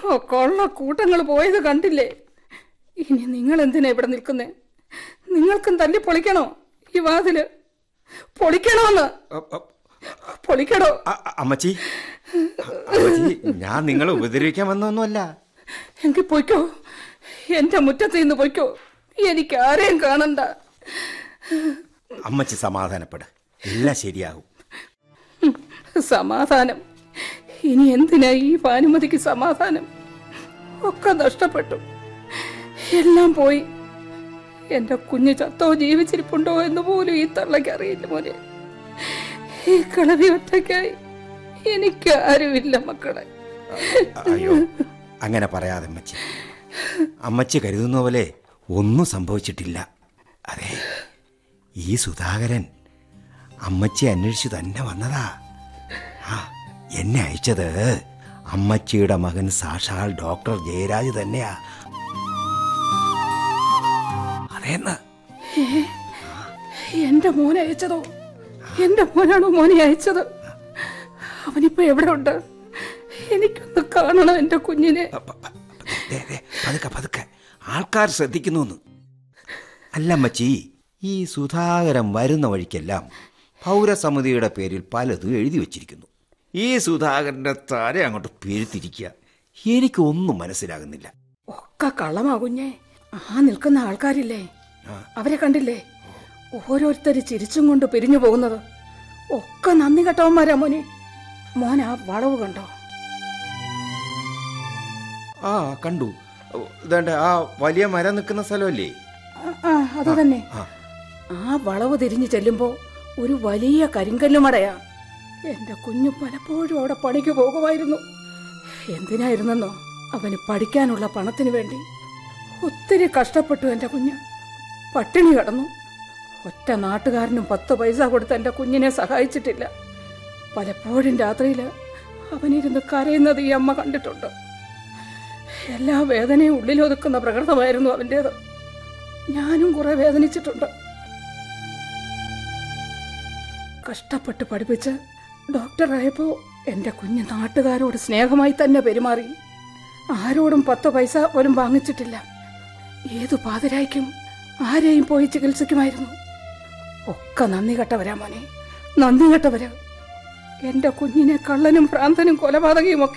ഓ കൊള്ള കൂട്ടങ്ങൾ പോയത് കണ്ടില്ലേ ഇനി നിങ്ങൾ എന്തിനാ ഇവിടെ നിൽക്കുന്നേ നിങ്ങൾക്കും തല്ലി പൊളിക്കണോ ഈ വാതില് പൊളിക്കണോന്ന് അ- അ- പൊളിക്കണോ അ- അ- അമ്മച്ചി അമ്മച്ചി ഞാൻ നിങ്ങളെ ഉപദ്രവിക്കാൻ വന്നൊന്നുമല്ല എങ്കിൽ പൊയ്ക്കോ എന്റെ മുറ്റത്ത് നിന്ന് പൊയ്ക്കോ എനിക്ക് ആരെയും കാണണ്ട അമ്മച്ചി സമാധാനപ്പെട് എല്ലാം ശരിയാകും ഹും, സമാധാനം ഇനി എന്തിനാ ഈ ഭാനുമതിക്ക് സമാധാനം ഒക്കെ നഷ്ടപ്പെട്ടു എല്ലാം പോയി എന്റെ കുഞ്ഞ് ചത്തോ ജീവിച്ചിരിപ്പുണ്ടോ എന്ന് പോലും ഈ തള്ളയ്ക്ക് അറിയില്ല മോനെ ഈ കളവി ഒറ്റയ്ക്കായി എനിക്ക് ആരുമില്ല മക്കളെ അയ്യോ അങ്ങനെ പറയാതെ അമ്മച്ചി അമ്മച്ചി കരുതുന്ന പോലെ ഒന്നും സംഭവിച്ചിട്ടില്ല അതെ ഈ സുധാകരൻ അമ്മച്ചി അന്വേഷിച്ചു തന്നെ വന്നതാ ആ എന്നെ അയച്ചത് അമ്മച്ചിയുടെ മകൻ സാക്ഷാൽ ഡോക്ടർ ജയരാജ് തന്നെയാ അതേന്ന് എന്റെ മോനെ അയച്ചതോ എന്റെ മോനാണോ മോനെ അയച്ചത് അവനിപ്പോ എവിടെ ഉണ്ട് എനിക്കൊന്ന് കാണണം എന്റെ കുഞ്ഞിനെ പ- പ- പ- ദേ, ദേ, പതുക്കെ പതുക്കെ ആൾക്കാർ ശ്രദ്ധിക്കുന്നു അല്ല അമ്മച്ചി ഈ സുധാകരൻ വരുന്ന വഴിക്കെല്ലാം പൗരസമിതിയുടെ പേരിൽ പലതും എഴുതി വച്ചിരിക്കുന്നു ഈ സുധാകരന്റെ തല അങ്ങോട്ട് പെരുത്തിരിക്കുക എനിക്കൊന്നും മനസ്സിലാകുന്നില്ല ഒക്കെ കള്ളമാ കുഞ്ഞെ ആ നിൽക്കുന്ന ആൾക്കാരില്ലേ അവരെ കണ്ടില്ലേ ഓരോരുത്തര് ചിരിച്ചും കൊണ്ട് പിരിഞ്ഞു പോകുന്നത് ഒക്കെ നന്ദി കെട്ടവന്മാരാ മോനെ മോൻ ആ വളവ് കണ്ടോ ആ കണ്ടു ഇതാണ്ട് ആ വലിയ മരം നിൽക്കുന്ന സ്ഥലമല്ലേ ആ, ആ അത് തന്നെ ആ ആ വളവ് തിരിഞ്ഞു ചെല്ലുമ്പോ ഒരു വലിയ കരിങ്കല്ലുമടയാ എന്റെ കുഞ്ഞു പലപ്പോഴും അവിടെ പണിക്ക് പോകുമായിരുന്നു എന്തിനായിരുന്നെന്നോ അവന് പഠിക്കാനുള്ള പണത്തിന് വേണ്ടി ഒത്തിരി കഷ്ടപ്പെട്ടു എന്റെ കുഞ്ഞ് പട്ടിണി കടന്നു ഒറ്റ നാട്ടുകാരനും പത്ത് പൈസ കൊടുത്ത് എന്റെ കുഞ്ഞിനെ സഹായിച്ചിട്ടില്ല പലപ്പോഴും രാത്രിയിൽ അവനിരുന്ന് കരയുന്നത് ഈ അമ്മ കണ്ടിട്ടുണ്ട് എല്ലാ വേദനയും ഉള്ളിലൊതുക്കുന്ന പ്രകൃതമായിരുന്നു അവൻ്റേത് ഞാനും കുറെ വേദനിച്ചിട്ടുണ്ട് കഷ്ടപ്പെട്ട് പഠിപ്പിച്ച് ഡോക്ടറായപ്പോ എന്റെ കുഞ്ഞ് നാട്ടുകാരോട് സ്നേഹമായി തന്നെ പെരുമാറി ആരോടും പത്ത് പൈസ പോലും വാങ്ങിച്ചിട്ടില്ല ഏതു പാതിരായ്ക്കും ആരെയും പോയി ചികിത്സിക്കുമായിരുന്നു ഒക്കെ നന്ദി കെട്ടവരാ മോനെ നന്ദി കെട്ടവരാ എന്റെ കുഞ്ഞിനെ കള്ളനും ഭ്രാന്തനും കൊലപാതകയും ഒക്കെ